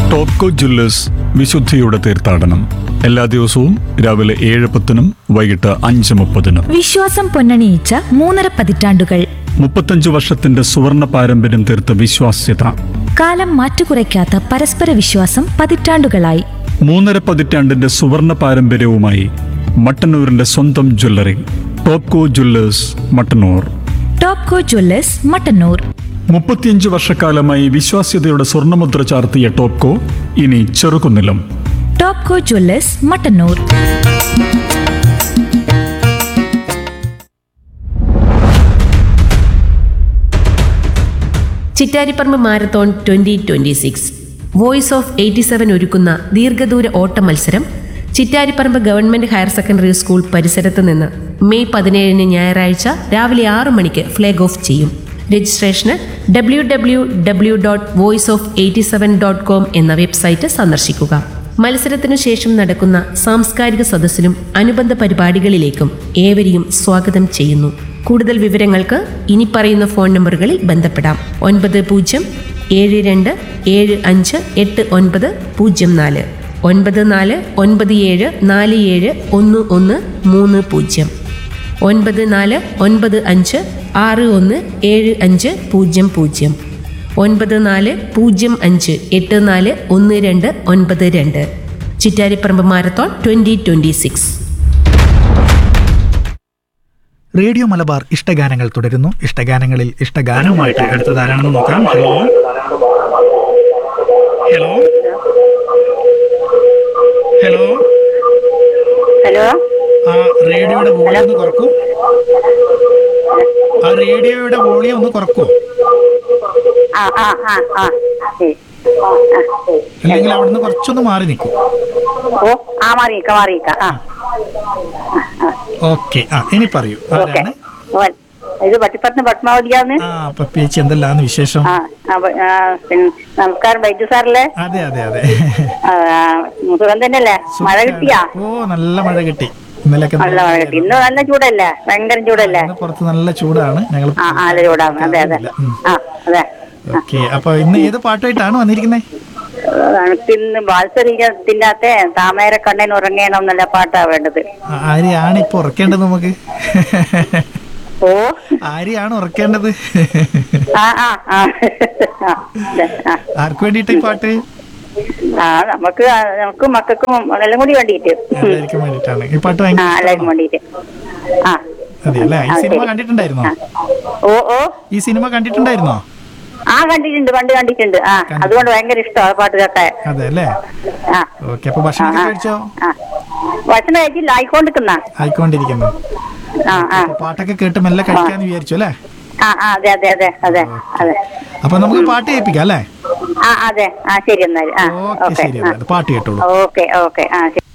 Topco Jewellers വിശുദ്ധിയുടെ തീർത്ഥാടനം എല്ലാ ദിവസവും രാവിലെ ഏഴ് പത്തിനും വൈകിട്ട് അഞ്ച് മുപ്പതിനും വിശ്വാസം പൊന്നണിയിച്ച മൂന്നര പതിറ്റാണ്ടുകൾ മുപ്പത്തഞ്ച് വർഷത്തിന്റെ സുവർണ പാരമ്പര്യം തീർത്ത വിശ്വാസ്യത കാലം മാറ്റുകുറയ്ക്കാത്ത പരസ്പര വിശ്വാസം പതിറ്റാണ്ടുകളായി മൂന്നര പതിറ്റാണ്ടിന്റെ സുവർണ പാരമ്പര്യവുമായി മട്ടന്നൂരിന്റെ സ്വന്തം jewellery Topco jewellers Mattannur Topco jewellers Mattannur മുപ്പത്തിയഞ്ച് വർഷക്കാലമായി വിശ്വാസ്യതയുടെ സ്വർണ്ണമുദ്ര ചാർത്തിയ ടോപ്കോ ഇനി ചെറുകുന്നിലും Topco jewellers Mattannur Chittariparamba marathon twenty twenty six voice of eighty seven ഒരുക്കുന്ന ദീർഘദൂര ഓട്ട മത്സരം Chittariparamba government higher secondary school പരിസരത്ത് നിന്ന് മെയ് പതിനേഴിന് ഞായറാഴ്ച രാവിലെ ആറു മണിക്ക് ഫ്ലാഗ് ഓഫ് ചെയ്യും രജിസ്ട്രേഷന് W W W dot voice of eighty seven dot com എന്ന വെബ്സൈറ്റ് സന്ദർശിക്കുക മത്സരത്തിനു ശേഷം നടക്കുന്ന സാംസ്കാരിക സദസ്സിനും അനുബന്ധ പരിപാടികളിലേക്കും ഏവരെയും സ്വാഗതം ചെയ്യുന്നു കൂടുതൽ വിവരങ്ങൾക്ക് ഇനി പറയുന്ന ഫോൺ നമ്പറുകളിൽ ബന്ധപ്പെടാം ഒൻപത് പൂജ്യം ഏഴ് രണ്ട് ഏഴ് അഞ്ച് എട്ട് ഒൻപത് പൂജ്യം നാല് ഒൻപത് നാല് ഒൻപത് ഏഴ് നാല് ഏഴ് ഒന്ന് ഒന്ന് മൂന്ന് പൂജ്യം ഒൻപത് നാല് ഒൻപത് അഞ്ച് ആറ് ഒന്ന് ഏഴ് അഞ്ച് പൂജ്യം പൂജ്യം ഒൻപത് നാല് പൂജ്യം അഞ്ച് എട്ട് നാല് ഒന്ന് രണ്ട് ഒൻപത് രണ്ട് Chittariparamba marathon twenty twenty six radio Malabar ഇഷ്ടഗാനങ്ങൾ തുടരുന്നു ഇഷ്ടഗാനങ്ങളിൽ ഇഷ്ടഗാനവുമായിട്ട് അടുത്തത് ആരാണെന്ന് നോക്കാം ഹലോ ഹലോ ഹലോ ഹലോ ആ റേഡിയോയുടെ വോളിയം ഒന്ന് കുറക്കൂ ആ റേഡിയോയുടെ വോളിയം ഒന്ന് കുറക്കൂ ആ ആ ആ ആ ശരി ആ, ശരി. അല്ലെങ്കിൽ അവിടുന്ന് കുറച്ചൊന്ന് മാറി നിൽക്കൂ ഓ ആ മാറിയിക്ക മാറിയിക്ക ആ ഓക്കെ ആ ഇനി പറയൂ ഓക്കെ ആരാണ് ഓൻ ഇത് പട്ടിപ്പത്തിന് പത്മാവതിയാന്ന് ആ പപ്പിയേച്ചി എന്തെല്ലാന്ന് വിശേഷം ആ ആ, ബ- ആ, പിന്നെ നമസ്കാരം ബൈജു സാറല്ലേ അതെ അതെ അതെ ആ, സുഖം തന്നെയല്ലേ മഴ കിട്ടിയാ ഓ നല്ല മഴ കിട്ടി ഇന്നലെയൊക്കെ നല്ല മഴ കിട്ടി ഇന്ന് നല്ല ചൂടല്ലേ ഭയങ്കര ചൂടല്ലേ ഇന്ന് പുറത്ത് നല്ല ചൂടാണ് ഞങ്ങൾ ആ ആ, നല്ല ചൂടാണ് അതെ അതെ ആ അതെ ഓക്കെ അപ്പൊ ഇന്ന് ഏത് പാട്ടുമായിട്ടാണ് വന്നിരിക്കുന്നത് ഇന്ന് ബാത്സരീരത്തിന്റെ അകത്തെ താമര കണ്ണൻ ഉറങ്ങണം എന്നുള്ള പാട്ടാ വേണ്ടത് ആരെയാണ് ഇപ്പൊ ഉറക്കേണ്ടത് നമുക്ക് ഓ ആരെയാണ് ഉറക്കേണ്ടത് ആ ആ ആ ആ, അതെ, ആ ആർക്ക് വേണ്ടിയിട്ട് ഈ പാട്ട് ആ നമുക്ക് ആ, നമുക്കും മക്കൾക്കും എല്ലാം കൂടി വേണ്ടിയിട്ട് എല്ലാവർക്കും വേണ്ടിയിട്ടാണ് ഈ പാട്ട് ആ ഭയങ്കര എല്ലാവർക്കും വേണ്ടിയിട്ട് ആ അതെ അല്ലേ ഈ ആ, സിനിമ ശരി. കണ്ടിട്ടുണ്ടായിരുന്നോ ഓ ഓ ഈ സിനിമ കണ്ടിട്ടുണ്ടായിരുന്നോ ആ കണ്ടിട്ടുണ്ട് പണ്ട് കണ്ടിട്ടുണ്ട് ആ അതുകൊണ്ട് ഭയങ്കര ഇഷ്ടമാണ് പാട്ട് കേൾക്കാൻ അതെ അല്ലേ ആ ഓക്കെ അപ്പൊ ഭക്ഷണം ആ, കഴിച്ചോ ആ ഭക്ഷണം കഴിച്ചില്ല ആയിക്കൊണ്ടിരിക്കുന്ന ആയിക്കൊണ്ടിരിക്കുന്നു ആ ആ അപ്പൊ പാട്ടൊക്കെ കേട്ട് മെല്ലെ കഴിക്കാന്ന് വിചാരിച്ചു അല്ലേ ആ ആ അതെ അതെ അതെ അതെ അതെ അപ്പൊ നമുക്ക് പാട്ട് കേൾപ്പിക്കാം അല്ലേ ആ അതെ ആ ശരി എന്നാൽ ആ ഓക്കെ ഓക്കെ ശരി എന്നാൽ പാട്ട് കേട്ടോളൂ ഓക്കെ ഓക്കെ ആ ശരി